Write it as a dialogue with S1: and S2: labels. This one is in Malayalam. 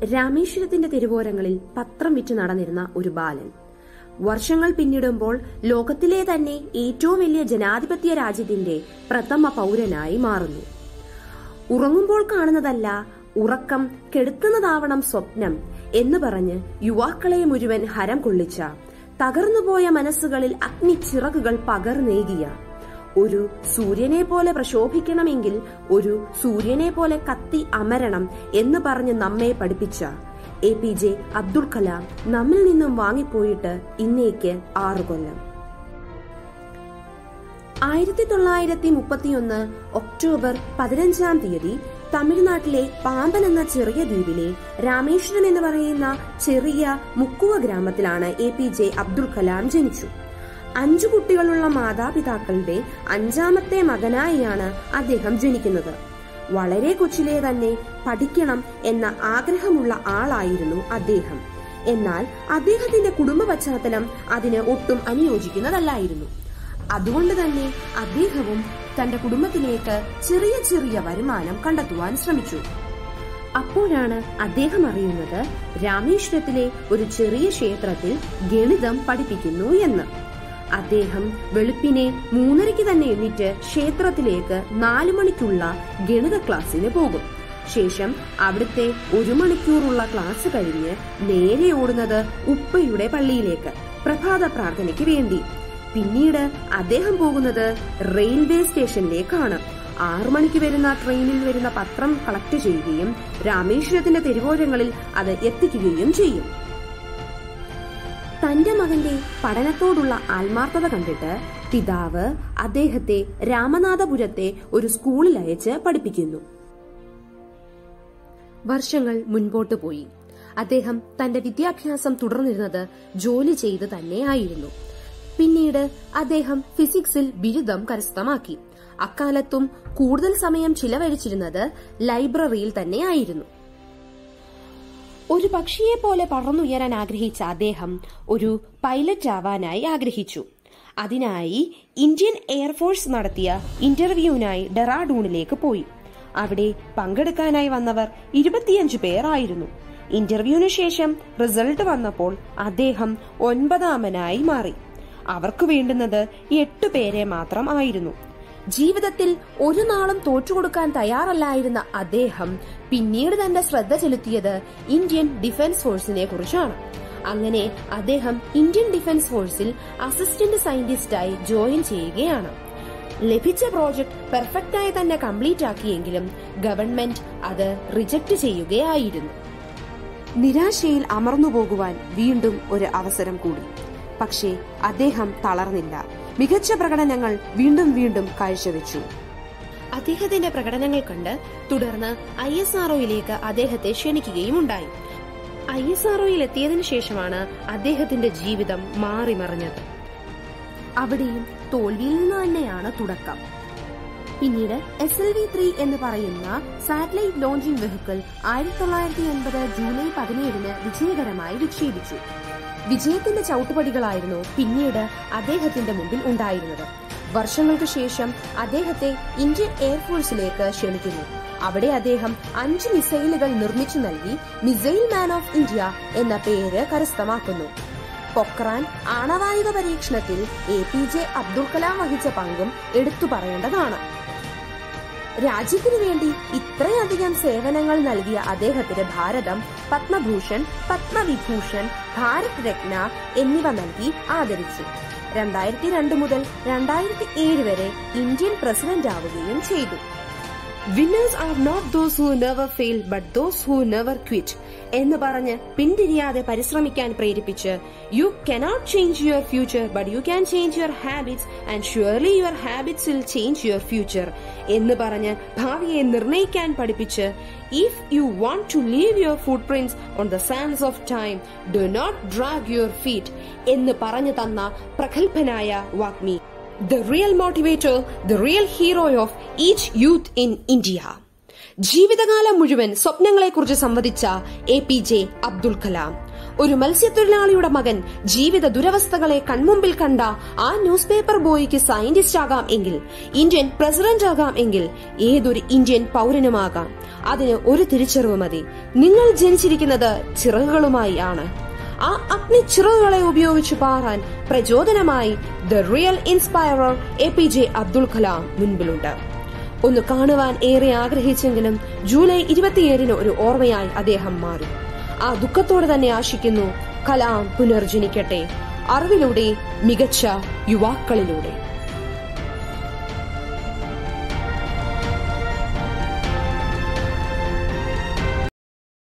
S1: രാമേശ്വരത്തിന്റെ തെരുവോരങ്ങളിൽ പത്രം വിറ്റ് നടന്നിരുന്ന ഒരു ബാലൻ വർഷങ്ങൾ പിന്നിടുമ്പോൾ ലോകത്തിലെ തന്നെ ഏറ്റവും വലിയ ജനാധിപത്യ രാജ്യത്തിന്റെ പ്രഥമ പൗരനായി മാറുന്നു ഉറങ്ങുമ്പോൾ കാണുന്നതല്ല ഉറക്കം കെടുത്തുന്നതാവണം സ്വപ്നം എന്ന് പറഞ്ഞ് യുവാക്കളെ മുഴുവൻ ഹരം കൊള്ളിച്ച തകർന്നുപോയ മനസ്സുകളിൽ അഗ്നിച്ചിറകുകൾ പകർന്നേകിയ ഒരു സൂര്യനെ പോലെ പ്രശോഭിക്കണമെങ്കിൽ ഒരു സൂര്യനെ പോലെ കത്തി അമരണം എന്ന് പറഞ്ഞ് നമ്മെ പഠിപ്പിച്ച A P J Abdul Kalam നമ്മിൽ നിന്നും വാങ്ങിപ്പോയിട്ട് ഇന്നേക്ക് ആറു കൊല്ലം ആയിരത്തി തൊള്ളായിരത്തി മുപ്പത്തിയൊന്ന് ഒക്ടോബർ പതിനഞ്ചാം തീയതി തമിഴ്നാട്ടിലെ പാമ്പൻ എന്ന ചെറിയ ദ്വീപിലെ രാമേശ്വരം എന്ന് പറയുന്ന ചെറിയ മുക്കുവ ഗ്രാമത്തിലാണ് A P J Abdul Kalam ജനിച്ചു അഞ്ചു കുട്ടികളുള്ള മാതാപിതാക്കളുടെ അഞ്ചാമത്തെ മകനായാണ് അദ്ദേഹം ജനിക്കുന്നത് വളരെ കൊച്ചിലെ തന്നെ പഠിക്കണം എന്ന ആഗ്രഹമുള്ള ആളായിരുന്നു അദ്ദേഹം എന്നാൽ അദ്ദേഹത്തിന്റെ കുടുംബ പശ്ചാത്തലം അതിന് ഒട്ടും അനുയോജിക്കുന്നതല്ലായിരുന്നു അതുകൊണ്ട് തന്നെ അദ്ദേഹവും തന്റെ കുടുംബത്തിലേക്ക് ചെറിയ ചെറിയ വരുമാനം കണ്ടെത്തുവാൻ ശ്രമിച്ചു അപ്പോഴാണ് അദ്ദേഹം അറിയുന്നത് രാമേശ്വരത്തിലെ ഒരു ചെറിയ ക്ഷേത്രത്തിൽ ഗണിതം പഠിപ്പിക്കുന്നു എന്ന് അദ്ദേഹം വെളുപ്പിനെ മൂന്നരയ്ക്ക് തന്നെ എണ്ണിറ്റ് ക്ഷേത്രത്തിലേക്ക് നാലു മണിക്കുള്ള ഗണിത ക്ലാസ്സിന് പോകും ശേഷം അവിടുത്തെ ഒരു മണിക്കൂറുള്ള ക്ലാസ് കഴിഞ്ഞ് നേരെ ഓടുന്നത് ഉപ്പയുടെ പള്ളിയിലേക്ക് പ്രഭാത പ്രാർത്ഥനയ്ക്ക് വേണ്ടി പിന്നീട് അദ്ദേഹം പോകുന്നത് റെയിൽവേ സ്റ്റേഷനിലേക്കാണ് ആറു മണിക്ക് വരുന്ന ട്രെയിനിൽ വരുന്ന പത്രം കളക്ട് ചെയ്യുകയും രാമേശ്വരത്തിന്റെ തെരുവോരങ്ങളിൽ അത് എത്തിക്കുകയും ചെയ്യും തന്റെ മകന്റെ പഠനത്തോടുള്ള ആത്മാർത്ഥത കണ്ടിട്ട് പിതാവ് അദ്ദേഹത്തെ രാമനാഥപുരത്തെ ഒരു സ്കൂളിൽ അയച്ച് പഠിപ്പിക്കുന്നു വർഷങ്ങൾ മുൻപോട്ട് പോയി അദ്ദേഹം തന്റെ വിദ്യാഭ്യാസം തുടർന്നിരുന്നത് ജോലി ചെയ്ത് തന്നെയായിരുന്നു പിന്നീട് അദ്ദേഹം ഫിസിക്സിൽ ബിരുദം കരസ്ഥമാക്കി അക്കാലത്തും കൂടുതൽ സമയം ചിലവഴിച്ചിരുന്നത് ലൈബ്രറിയിൽ തന്നെയായിരുന്നു ഒരു പക്ഷിയെ പോലെ പറന്നുയരാൻ ആഗ്രഹിച്ച അദ്ദേഹം ഒരു പൈലറ്റ് ആവാനായി ആഗ്രഹിച്ചു അതിനായി ഇന്ത്യൻ എയർഫോഴ്സ് നടത്തിയ ഇന്റർവ്യൂവിനായി ഡെറാഡൂണിലേക്ക് പോയി അവിടെ പങ്കെടുക്കാനായി വന്നവർ ഇരുപത്തിയഞ്ചു പേരായിരുന്നു ഇന്റർവ്യൂവിനു ശേഷം റിസൾട്ട് വന്നപ്പോൾ അദ്ദേഹം ഒൻപതാമനായി മാറി അവർക്ക് വേണ്ടുന്നത് എട്ടു പേരെ മാത്രം ആയിരുന്നു ജീവിതത്തിൽ ഒരു നാളും തോറ്റുകൊടുക്കാൻ തയ്യാറല്ലായിരുന്ന അദ്ദേഹം പിന്നീട് തന്റെ ശ്രദ്ധ ചെലുത്തിയത് ഇന്ത്യൻ ഡിഫൻസ് ഫോഴ്സിനെ കുറിച്ചാണ് അങ്ങനെ അദ്ദേഹം ഇന്ത്യൻ ഡിഫൻസ് ഫോഴ്സിൽ അസിസ്റ്റന്റ് സയന്റിസ്റ്റായി ജോയിൻ ചെയ്യുകയാണ് ലഭിച്ച പ്രോജക്ട് പെർഫെക്റ്റായി തന്നെ കംപ്ലീറ്റ് ആക്കിയെങ്കിലും ഗവൺമെന്റ് അത് റിജക്ട് ചെയ്യുകയായിരുന്നു നിരാശയിൽ അമർന്നു പോകുവാൻ വീണ്ടും ഒരു അവസരം കൂടി പക്ഷേ അദ്ദേഹം തളർന്നില്ല മികച്ച പ്രകടനങ്ങൾ വീണ്ടും വീണ്ടും കാഴ്ചവെച്ചു അദ്ദേഹത്തിന്റെ പ്രകടനങ്ങൾ കണ്ട് തുടർന്ന് ഐ എസ് ആർഒയിലേക്ക് അദ്ദേഹത്തെ ക്ഷണിക്കുകയും ഉണ്ടായി ഐ എസ് ആർഒയിൽ എത്തിയതിനു ശേഷമാണ് അദ്ദേഹത്തിന്റെ ജീവിതം മാറിമറിഞ്ഞത് അവിടെയും തോൽവിയിൽ നിന്ന് തന്നെയാണ് തുടക്കം പിന്നീട് എസ് എൽ വി ത്രീ എന്ന് പറയുന്ന സാറ്റലൈറ്റ് ലോഞ്ചിംഗ് വെഹിക്കിൾ ആയിരത്തി തൊള്ളായിരത്തി എൺപത് ജൂലൈ പതിനേഴിന് വിജയകരമായി വിക്ഷേപിച്ചു വിജയത്തിന്റെ ചവിട്ടുപടികളായിരുന്നു പിന്നീട് അദ്ദേഹത്തിന്റെ മുമ്പിൽ ഉണ്ടായിരുന്നത് വർഷങ്ങൾക്ക് ശേഷം അദ്ദേഹത്തെ ഇന്ത്യൻ എയർഫോഴ്സിലേക്ക് ക്ഷണിക്കുന്നു അവിടെ അദ്ദേഹം അഞ്ച് മിസൈലുകൾ നിർമ്മിച്ചു നൽകി മിസൈൽ മാൻ ഓഫ് ഇന്ത്യ എന്ന പേര് കരസ്ഥമാക്കുന്നു പൊക്രാൻ ആണവായുധ പരീക്ഷണത്തിൽ A P J Abdul Kalam വഹിച്ച പങ്കും എടുത്തു പറയേണ്ടതാണ് രാജ്യത്തിനു വേണ്ടി ഇത്രയധികം സേവനങ്ങൾ നൽകിയ അദ്ദേഹത്തിന് ഭാരതം പത്മഭൂഷൺ പത്മവിഭൂഷൺ ഭാരത് രത്ന എന്നിവ നൽകി ആദരിച്ചു രണ്ടായിരത്തി രണ്ട് മുതൽ രണ്ടായിരത്തി ഏഴ് വരെ ഇന്ത്യൻ പ്രസിഡന്റ് ആവുകയും ചെയ്തു winners are not those who never fail but those who never quit എന്ന് പറഞ്ഞ് പിന്തിരിയാതെ പരിശ്രമിക്കാൻ പ്രേരിപ്പിച്ച് you cannot change your future but you can change your habits and surely your habits will change your future എന്ന് പറഞ്ഞ് ഭാവിയെ നിർണയിക്കാൻ പഠിപ്പിച്ച് if you want to leave your footprints on the sands of time do not drag your feet എന്ന് പറഞ്ഞു തന്ന പ്രഗത്ഭനായ വാഗ്മി the real motivator, the real hero of each youth in India. ജീവിതകാലം മുഴുവൻ സ്വപ്നങ്ങളെക്കുറിച്ച് സംവദിച്ച A P J Abdul Kalam ഒരു മത്സ്യത്തൊഴിലാളിയുടെ മകൻ ജീവിത ദുരവസ്ഥകളെ കൺമുമ്പിൽ കണ്ട ആ ന്യൂസ് പേപ്പർ ബോയ്ക്ക് സയന്റിസ്റ്റ് ആകാം എങ്കിൽ ഇന്ത്യൻ പ്രസിഡന്റ് ആകാം എങ്കിൽ ഏതൊരു ഇന്ത്യൻ പൗരനുമാകാം അതിന് ഒരു തിരിച്ചറിവ് മതി നിങ്ങൾ ജനിച്ചിരിക്കുന്നത് ചിറകുകളുമായി ആണ് ആ അഗ്നി ചിറകുകളെ ഉപയോഗിച്ച് പാറാൻ പ്രചോദനമായി the real inspirer A P J Abdul Kalam മുൻപിലുണ്ട് ഒന്ന് കാണുവാൻ ഏറെ ആഗ്രഹിച്ചെങ്കിലും ജൂലൈ ഇരുപത്തിയേഴിന് ഒരു ഓർമ്മയായി അദ്ദേഹം മാറി ആ ദുഃഖത്തോടെ തന്നെ ആശിക്കുന്നു കലാം പുനർജനിക്കട്ടെ അറിവിലൂടെ മികച്ച യുവാക്കളിലൂടെ